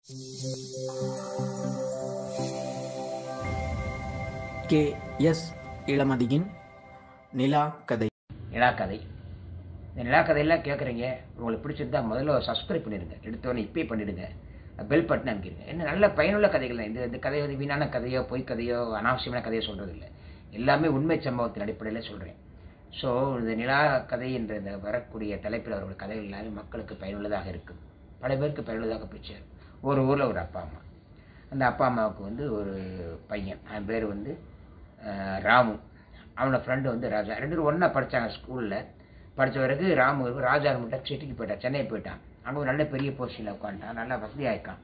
K S இளமதியின் நிலா கதை நிலாக்கதை இந்த நிலாக்கதையெல்லாம் கேட்குறீங்க உங்களுக்கு பிடிச்சிருந்தா முதல்ல சப்ஸ்கிரைப் பண்ணிடுங்க எடுத்தோடனே இப்பயே பண்ணிடுங்க பெல் பட்டன் அமைக்கிடுங்க என்ன நல்ல பயனுள்ள கதைகள் தான் இந்த இந்த கதை வந்து வீணான கதையோ பொய் கதையோ அனாவசியமான கதையோ சொல்கிறது இல்லை எல்லாமே உண்மை சம்பவத்தின் அடிப்படையில் சொல்கிறேன் ஸோ இந்த நிலா கதை என்ற இந்த வரக்கூடிய தலைப்பில் அவர்கள் கதைகள் எல்லாமே மக்களுக்கு பயனுள்ளதாக இருக்கும் பல பேருக்கு பயனுள்ளதாக போச்சு ஒரு ஊரில் ஒரு அப்பா அம்மா அந்த அப்பா அம்மாவுக்கு வந்து ஒரு பையன் அவன் பேர் வந்து அஹ், ராமு அவனோட ஃப்ரெண்டு வந்து ராஜா ரெண்டு பேரும் ஒன்றா படித்தாங்க ஸ்கூலில் படித்த பிறகு ராமு ராஜா மட்டும் சிட்டிக்கு போயிட்டான் சென்னை போயிட்டான் அங்கே ஒரு நல்ல பெரிய பொசிஷனில் உட்காந்துட்டான் நல்லா வசதி ஆயிட்டான்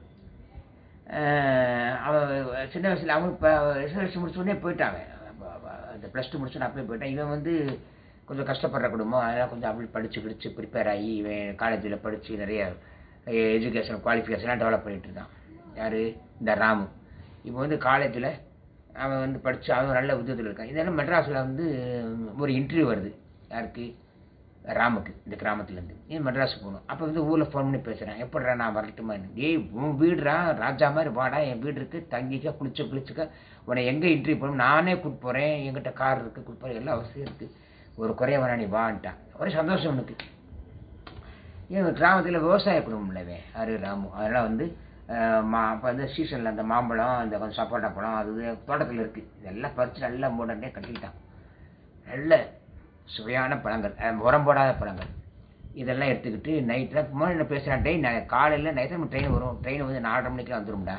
அவன் சின்ன வயசில் அவன் இப்போ எஸ்எல்சி முடிச்சோடனே போயிட்டான் அவன் அப்ப- அப்ப அந்த ப்ளஸ் டூ முடிச்சோன்னே அப்படியே போயிட்டான் இவன் வந்து கொஞ்சம் கஷ்டப்படுற குடும்பம் அதெல்லாம் கொஞ்சம் அப்படி படித்து படித்து ப்ரிப்பேர் ஆகி இவன் காலேஜில் படித்து நிறைய எஜுகேஷன் குவாலிஃபிகேஷன்லாம் டெவலப் பண்ணிட்டு இருந்தான் யார் இந்த ராமு இப்போ வந்து காலேஜில் அவன் வந்து படித்து அவன் நல்ல உத்தியோகத்தில் இருக்கான் இதெல்லாம் மெட்ராஸில் வந்து ஒரு இன்டர்வியூ வருது யாருக்கு ராமுக்கு இந்த கிராமத்துலேருந்து நீ மெட்ராஸுக்கு போகணும் அப்போ வந்து ஊரில் ஃபோன் பண்ணி பேசுகிறேன் எப்படிடா நான் வரட்டுமா ஏய் உன் வீடுடா ராஜா மாதிரி வாடா என் வீடு இருக்குது தங்கிக்க குளிச்ச குளிச்சுக்க உன்னை எங்கே இன்டர்வியூ போகணும் நானே கூப்பிட்டு போகிறேன் என்கிட்ட கார் இருக்குது கூப்பிட்டு போகிறேன் எல்லாம் அவசியம் இருக்குது ஒரு குறைய வேணா நீ வான்ட்டான் ஒரே சந்தோஷம் உனக்கு இவன் கிராமத்தில் விவசாய குடும்பம் இல்லவே அரு ராமு அதெல்லாம் வந்து அஹ், மா அப்போ வந்து சீசனில் அந்த மாம்பழம் அந்த கொஞ்சம் சப்போட்டா பழம் அது இது தோட்டத்தில் இருக்குது இதெல்லாம் பறித்து நல்லா மூடனே கட்டிக்கிட்டான் நல்ல சுவையான பழங்கள் அஹ், உரம் போடாத பழங்கள் இதெல்லாம் எடுத்துக்கிட்டு நைட்டில் முன்னாடி என்ன பேசுகிறேன் ட்ரெயின் காலையில் நைட்டு நம்ம ட்ரெயின் வரும் ட்ரெயின் வந்து நாலரை மணிக்கெலாம் வந்துடும்டா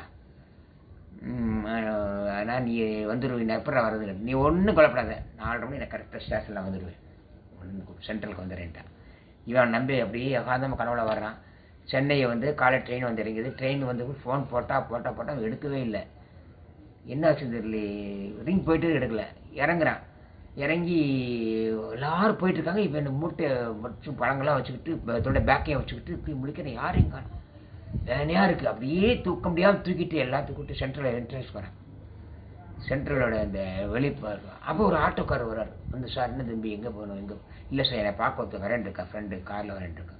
ஆனால் நீ வந்துடுவீங்க நான் எப்படா வரது இல்லை நீ ஒன்றும் கொல்லப்படாத நாலரை மணி நான் கரெக்டாக ஸ்டேஷனில் வந்துடுவேன் ஒன்று சென்ட்ரலுக்கு வந்துடுறேன்ட்டான் இவன் நம்பி அப்படியே அகாந்தமாக கனவுல வர்றான் சென்னையை வந்து காலை ட்ரெயின் வந்து இறங்குது ட்ரெயின் வந்து ஃபோன் போட்டால் போட்டால் போட்டால் அவன் எடுக்கவே இல்லை என்ன ஆச்சு தெரியல ரிங் போயிட்டு எடுக்கல இறங்குறான் இறங்கி எல்லாரும் போயிட்டு இருக்காங்க இப்போ இந்த மூட்டை வச்சு பழங்கள்லாம் வச்சுக்கிட்டு இதோட பேக்கையும் வச்சுக்கிட்டு இப்படி முழிக்கிறேன் யாரையும் காணும் வேணையாக இருக்குது அப்படியே தூக்க முடியாமல் தூக்கிட்டு எல்லாம் தூக்கிட்டு சென்ட்ரல் என்ட்ரன்ஸ் வரேன் சென்ட்ரலோட அந்த வெளி அப்போ ஒரு ஆட்டோக்காரர் வர்றாரு வந்து சார் என்ன தம்பி எங்கே போகணும் எங்கே இல்லை சார் என்னை பார்க்க ஒருத்தர் வரேன் இருக்கா ஃப்ரெண்டு காரில் வரேன் இருக்கா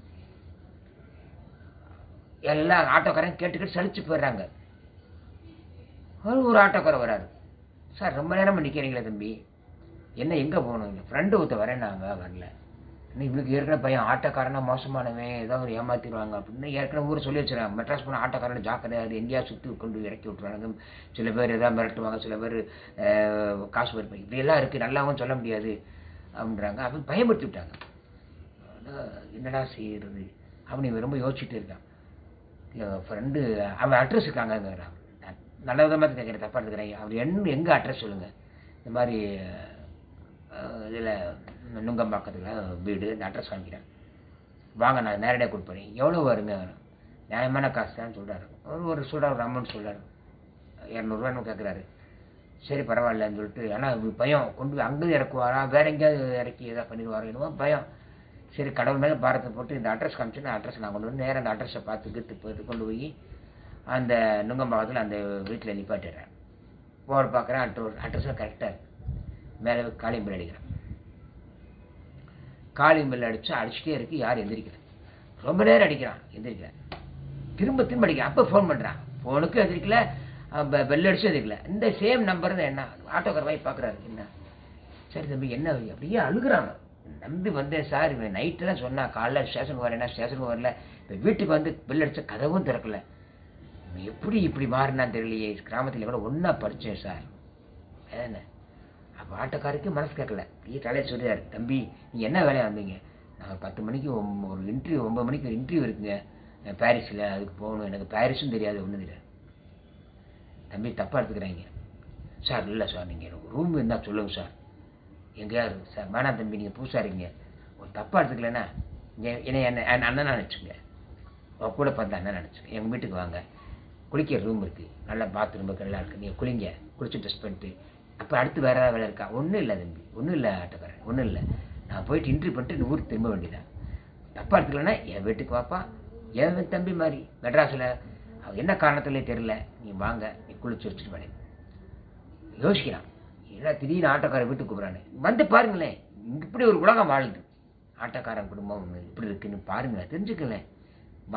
எல்லாம் ஆட்டோக்காரன் கேட்டுக்கிட்டு சலிச்சு போயிடுறாங்க ஒரு ஒரு ஆட்டோக்காரர் வராரு சார் ரொம்ப நேரமாக நிற்கிறீங்களே தம்பி என்ன எங்கே போகணும் இல்லை ஃப்ரெண்டு ஒருத்தர் வரேன் நாங்கள் வரல இன்னும் இவனுக்கு ஏற்கனவே பையன் ஆட்டோக்காரனா மோசமானவன் ஏதாவது ஒரு ஏமாத்திடுவாங்க அப்படின்னு ஏற்கனவே ஊர் சொல்லி வச்சுருவாங்க மெட்ராஸ் போனால் ஆட்டோக்காரன் ஜாக்கிரதை அது எங்கேயா சுற்றி கொண்டு இறக்கி விட்ருவாங்க சில பேர் எதாவது மிரட்டுவாங்க சில பேர் அஹ், காசு பறிப்பாங்க இப்படியெல்லாம் இருக்குது நல்லாவும் சொல்ல முடியாது அப்படின்றாங்க அப்படி பயமுறுத்தி விட்டாங்க அதான் என்னடா செய்யறது அவன் இவன் ரொம்ப யோசிச்சுட்டு இருக்கான் ஃப்ரெண்டு அவன் அட்ரஸ் இருக்காங்கங்கிறான் நான் நல்ல விதமாக கேட்குறேன் தப்பாக எடுத்துக்கிறேன் அவர் என்ன எங்கே அட்ரஸ் சொல்லுங்கள் இந்த மாதிரி இதில் நுங்கம்பாக்கத்தில் வீடு இந்த அட்ரஸ் வாங்கிக்கிறேன் வாங்க நான் நேரடியாக கொடுப்பேன் எவ்வளோ வருங்க நியாயமான காசு தான் சொல்கிறாரு ஒரு ஒரு சொல்கிறார் ஒரு அமௌண்ட் சொல்கிறாரு இரநூறுவான்னு கேட்குறாரு சரி பரவாயில்லன்னு சொல்லிட்டு ஆனால் இது பயம் கொண்டு போய் அங்கே இறக்குவாரா வேற எங்கேயாவது இறக்கி எதாவது பண்ணிடுவாரோ என்னமோ பயம் சரி கடவுள் மேலே பாரத்தை போட்டு இந்த அட்ரஸ் காமிச்சுன்னு அட்ரஸ் நான் கொண்டு வந்து நேராக அந்த அட்ரஸை பார்த்து கிட்டு போய் கொண்டு போய் அந்த நுங்கம்பாக்கத்தில் அந்த வீட்டில் நிப்பாட்டிடுறேன் போர் பார்க்குறேன் அட்ரஸ் அட்ரஸில் கரெக்டாக இருக்கு மேலே காலிங் பில் அடிக்கிறேன் காலிங் பில் அடிச்சா அடிச்சுட்டே இருக்கு யார் எந்திரிக்கல ரொம்ப நேரம் அடிக்கிறான் எந்திரிக்கல திரும்ப திரும்ப அடிக்கிறான் அப்போ ஃபோன் பண்ணுறான் ஃபோனுக்கும் எதிர்க்கல பெல் அடிச்சும் எதிர்க்கல இந்த சேம் நம்பர் தான் என்ன ஆட்டோக்கார வாய் பார்க்குறாரு என்ன சரி தம்பி என்ன அப்படியே அழுகுறாங்க நம்பி வந்தேன் சார் இவன் நைட்டெல்லாம் சொன்னா காலைல ஸ்டேஷனுக்கு வரேன்னா ஸ்டேஷனுக்கு வரல இப்போ வீட்டுக்கு வந்து பெல் அடிச்ச கதவும் திறக்கல இவன் எப்படி இப்படி மாறினான்னு தெரியலையே கிராமத்தில் கூட ஒன்றா படித்தேன் சார் என்ன அப்போ ஆட்டோக்காருக்கு மனசு கேட்கல அப்படியே தலையை சொல்லியார் தம்பி நீங்கள் என்ன வேலையாக வந்தீங்க நான் பத்து மணிக்கு ஒம்- ஒரு இன்டர்வியூ ஒம்பது மணிக்கு ஒரு இன்டர்வியூ இருக்குங்க அஹ் பாரிஸில் அதுக்கு போகணும் எனக்கு பாரிஸும் தெரியாது ஒன்றும் தெரியாது தம்பி தப்பாக எடுத்துக்கிறாங்க சார் இல்லை சார் நீங்கள் ரூம் இருந்தால் சொல்லுங்கள் சார் எங்கேயாவது சார் வேணாம் தம்பி நீங்கள் புதுசாக இருக்கீங்க ஒரு தப்பாக எடுத்துக்கலன்னா எ- என்னை என்ன என் அண்ணனா நினச்சிங்க உன் கூட பார்த்த அண்ணன் நினச்சிங்க எங்கள் வீட்டுக்கு வாங்க குளிக்கிற ரூம் இருக்குது நல்ல பாத்ரூம் நல்லா இருக்குது நீங்கள் குளிங்க குளிச்சு ட்ரெஸ் பண்ணிட்டு அப்போ அடுத்து வேறு ஏதாவது வேலை இருக்கா ஒன்றும் இல்லை தம்பி ஒன்றும் இல்லை ஆட்டோக்காரன் ஒன்றும் இல்லை நான் போயிட்டு இன்ட்ரி பண்ணிட்டு இந்த ஊருக்கு திரும்ப வேண்டியதான் தப்பாக எடுத்துக்கலன்னா என் வீட்டுக்கு வாப்பா என் தம்பி மாதிரி மெட்ராஸில் அவன் என்ன காரணத்திலே தெரில நீ வாங்க நீ குளிச்சு வச்சுட்டு பண்ணி யோசிக்கிறான் ஏன்னா திடீர்னு ஆட்டோக்காரன் வீட்டுக்கு கூப்பிட்றானே வந்து பாருங்களேன் இங்க இப்படி ஒரு உலகம் வாழுது ஆட்டோக்காரன் குடும்பம் ஒன்று இப்படி இருக்குன்னு பாருங்களேன் தெரிஞ்சுக்கங்களேன் வாங்க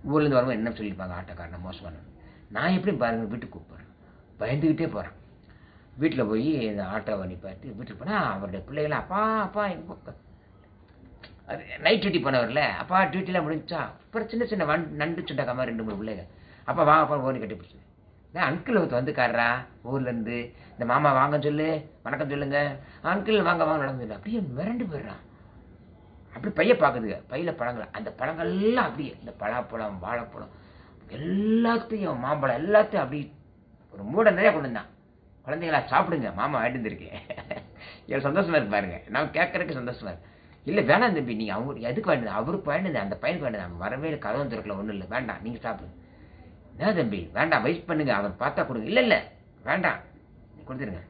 ஊர்லேருந்து வரும்போது என்ன சொல்லியிருப்பாங்க ஆட்டோக்காரனை மோசமான நான் எப்படி பாருங்க வீட்டுக்கு கூப்பிட்றேன் பயந்துக்கிட்டே போகிறேன் வீட்டில் போய் இந்த ஆட்டோவை நிப்பாட்டி வீட்டுக்கு போனால் அவருடைய பிள்ளைகளை அப்பா அப்பா எங்க பக்கம் அது நைட் டியூட்டி பண்ணவர்ல அப்பா டியூட்டிலாம் முடிஞ்சா அப்புறம் சின்ன சின்ன வன் நண்டு சுண்டக்காம ரெண்டு மூணு பிள்ளைங்க அப்பா வாங்க அப்பா ஓடி கட்டி பிடிச்சி நான் அங்கிள் ஒருத்தர் வந்துக்காரரா ஊர்லேருந்து இந்த மாமா வாங்க சொல்லு வணக்கம் சொல்லுங்க அங்கிள் வாங்க வாங்க நடந்து சொல்லு அப்படியே மிரண்டு போயிடுறான் அப்படி பைய பார்க்குதுங்க பையில பழங்கள் அந்த பழங்கள்லாம் அப்படியே இந்த பலாப்பழம் வாழைப்பழம் எல்லாத்தையும் மாம்பழம் எல்லாத்தையும் அப்படி ஒரு மூடை நிறைய கொண்டு வந்தான் குழந்தைங்களா சாப்பிடுங்க மாமா வாங்கிட்டு வந்திருக்கேன் எனக்கு சந்தோஷமா இருக்கு பாருங்க நான் கேட்கறதுக்கு சந்தோஷமா இருக்கு இல்லை வேணாம் தம்பி நீங்கள் அவங்க எதுக்கு வேண்டியது அவருக்கு வேண்டியது அந்த பையனுக்கு வேண்டியது அவன் வரவே இல்லை கதவு திறக்கல ஒன்றும் இல்லை வேண்டாம் நீங்கள் சாப்பிடுங்க என்ன தம்பி வேண்டாம் வெயிட் பண்ணுங்க அவர் பார்த்தா கொடுங்க இல்லை இல்லை வேண்டாம் கொடுத்துருங்க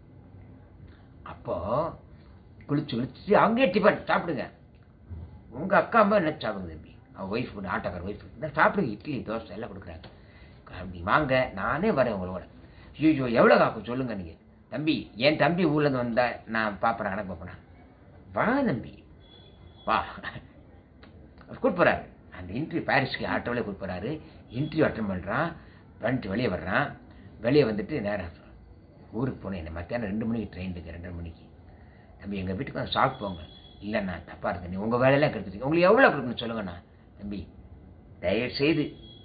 அப்போ குளிச்சு குளிச்சு அங்கேயே டிஃபன் சாப்பிடுங்க உங்க அக்கா அம்மா என்ன சாப்பிடுங்க தம்பி அவன் ஒய்ஃப் ஆட்டோக்கார ஒய்ஃப் இந்த சாப்பிடுங்க இட்லி தோசை எல்லாம் கொடுக்குறாங்க அப்படி வாங்க நானே வரேன் உங்களோட ஐயோ எவ்வளோ காக்கும் சொல்லுங்க நீங்க தம்பி என் தம்பி ஊர்லேருந்து வந்தா நான் பார்ப்பேன் கணக்கு பார்ப்பேனா வா தம்பி வா அவர் கூட்டு போறாரு அந்த இன்டர்வியூ பாரிஸ்க்கு ஆட்டோவிலே கூட்டு போறாரு இன்டர்வியூ அட்டன் பண்ணுறான் பண்ணிட்டு வெளியே வர்றான் வெளியே வந்துட்டு நேரம் ஊருக்கு போனேன் என்ன மத்தியானம் ரெண்டு மணிக்கு ட்ரெயின் இருக்கு ரெண்டரை மணிக்கு தம்பி எங்கள் வீட்டுக்கு வந்து சாப்பிட்டு போங்க இல்லைண்ணா தப்பாக இருக்கு நீ உங்கள் வேலையெல்லாம் கெடுத்துட்டீங்க உங்களுக்கு எவ்வளோ கொடுக்கணும் சொல்லுங்கண்ணா தம்பி தயவு செய்து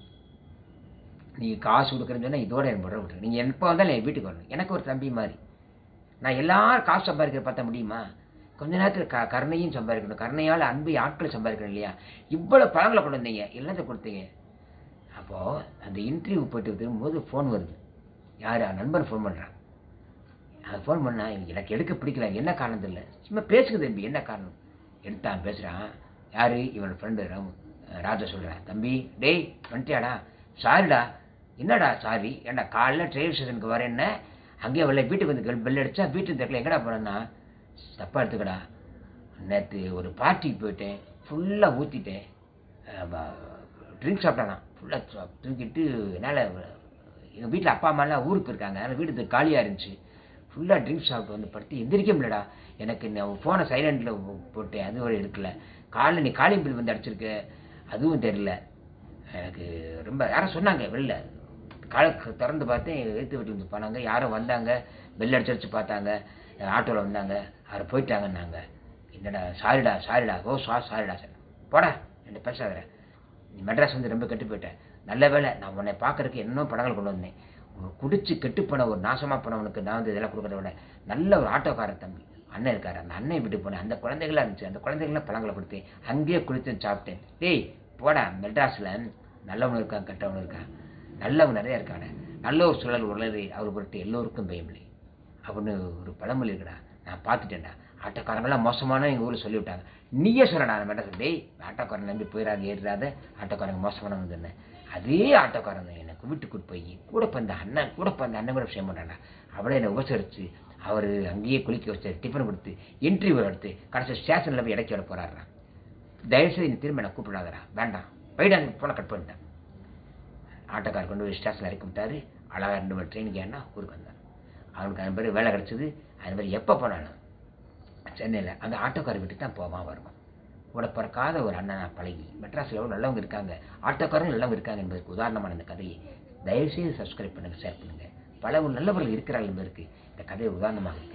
நீங்கள் காசு கொடுக்குறேன்னு சொன்னால் இதோட என் முறை விட்டுரு நீங்கள் எப்போ வந்தாலும் என் வீட்டுக்கு வரணும் எனக்கு ஒரு தம்பி மாதிரி நான் எல்லாரும் காசு சம்பாதிக்கிற பார்த்தா முடியுமா கொஞ்ச நேரத்தில் க கருணையும் சம்பாதிக்கணும் கருணையால் அன்பு ஆட்களை சம்பாதிக்கணும் இல்லையா இவ்வளோ பழங்களை கொண்டு வந்தீங்க எல்லாத்தையும் கொடுத்தீங்க அப்போது அந்த இன்டர்வியூ போயிட்டு திரும்பும்போது ஃபோன் வருது யார் நண்பன் ஃபோன் பண்ணுறான் அது ஃபோன் பண்ணா எனக்கு எடுக்க பிடிக்கல என்ன காரணம் தெரியல சும்மா பேசுங்க தம்பி என்ன காரணம் எடுத்தான் பேசுகிறான் யார் இவனோட ஃப்ரெண்டு ராமு ராஜா சொல்கிறேன் தம்பி டேய் வந்துட்டியாடா சாரிடா என்னடா சாரி ஏன்டா காலைல ட்ரெயின் ஸ்டேஷனுக்கு வரேன்ன அங்கேயே வரல வீட்டுக்கு வந்து பெல் அடிச்சா வீட்டுக்கு தெரியல எங்கடா போனேன்னா தப்பா எடுத்துக்கடா நேற்று ஒரு பார்ட்டிக்கு போயிட்டேன் ஃபுல்லாக ஊற்றிட்டேன் ட்ரிங்க் சாப்பிட்டானா ஃபுல்லாக தூக்கிட்டு என்னால் எங்கள் வீட்டில் அப்பா அம்மாலாம் ஊருக்கு போயிருக்காங்க அதனால் வீடு காலியாக இருந்துச்சு ஃபுல்லாக ட்ரிங்க்ஸ் சாப்பிட்டு வந்து படுத்து எந்திரிக்க முடியலடா எனக்கு நான் ஃபோனை சைலண்டில் போட்டேன் அது ஒரு எடுக்கல காலைல நீ காலிங் பில் வந்து அடிச்சிருக்க அதுவும் தெரியல எனக்கு ரொம்ப யாரும் சொன்னாங்க வெளில காலை திறந்து பார்த்தேன் எழுத்து வீட்டில் இருந்து போனாங்க யாரும் வந்தாங்க பெல் அடிச்சு அடிச்சு பார்த்தாங்க ஆட்டோவில் வந்தாங்க யாரும் போயிட்டாங்கன்னாங்க என்னடா சாரிடா சாரிடா ஓ சா சாரிடா சார் போடா என்ன பேசாத நீ மெட்ராஸ் வந்து ரொம்ப கெட்டு போயிட்டேன் நல்ல வேளை நான் உன்னை பார்க்கறதுக்கு என்னென்ன படங்கள் கொண்டு வந்தேன் ஒரு குடிச்சு கெட்டு போன ஒரு நாசமாக போனவனுக்கு நான் வந்து இதெல்லாம் கொடுக்கறத விட நல்ல ஒரு ஆட்டோக்கார தம்பி அண்ணன் இருக்காரு அந்த அண்ணன் விட்டு போனேன் அந்த குழந்தைகளா இருந்துச்சு அந்த குழந்தைகளாம் பழங்களை கொடுத்தேன் அங்கேயே குளித்து சாப்பிட்டேன் டேய் போடா மெட்ராஸில் நல்லவன் இருக்கான் கெட்டவன் இருக்கான் நல்லவன் நிறைய இருக்கானே நல்ல ஒரு சூழல் உலரு அவர் பொருட்டு எல்லோருக்கும் பயமில்லை அப்படின்னு ஒரு பழமொழி இருக்குடா நான் பார்த்துட்டேன்டா ஆட்டோக்காரங்களாம் மோசமான எங்கள் ஊரில் சொல்லிவிட்டாங்க நீயே சொல்லடா நான் மெட்ராஸ் டேய் ஆட்டோக்காரன் நம்பி போயிடாத ஏறாத ஆட்டோக்காரங்க மோசமானவங்க தானே அதே ஆட்டோக்காரன் தான் எனக்கு வீட்டுக்கு போய் கூட பிறந்த அண்ணன் கூட பிறந்த அண்ணன் கூட விஷயம் பண்ணாடா அவளை என்னை உபசரித்து அவர் அங்கேயே குளிக்க வச்சு டிஃபன் கொடுத்து இன்டர்வியூ எடுத்து கடைசி ஸ்டேஷனில் போய் இடைக்க விட போறாருடா தயவுசெய்து நீ திரும்ப என்னை கூப்பிடாதடா வேண்டாம் போயிட்டாங்க போன கட் பண்ணிட்டேன் ஆட்டோக்கார் கொண்டு போய் ஸ்டேஷனில் இறக்கி விட்டாரு அழகாக ரெண்டு மணி ட்ரெயினுக்கு ஏன்னா ஊருக்கு வந்தார் அவனுக்கு அது மாதிரி வேலை கிடச்சிது அது மாதிரி எப்போ போனாலும் சென்னையில் அந்த ஆட்டோக்கார் வீட்டுக்கு தான் போவான் வருவான் கூட பிறக்காத ஒரு அண்ணனா பழகி மெட்ராஸில் எவ்வளோ நல்லவங்க இருக்காங்க ஆட்டோக்காரங்க நல்லவங்க இருக்காங்க என்பதற்கு உதாரணமான இந்த கதையை தயவுசெய்து சப்ஸ்கிரைப் பண்ணுங்கள் ஷேர் பண்ணுங்கள் பல நல்லவர்கள் இருக்கிறார்கள் என்பதற்கு இந்த கதை உதாரணமாக இருக்கு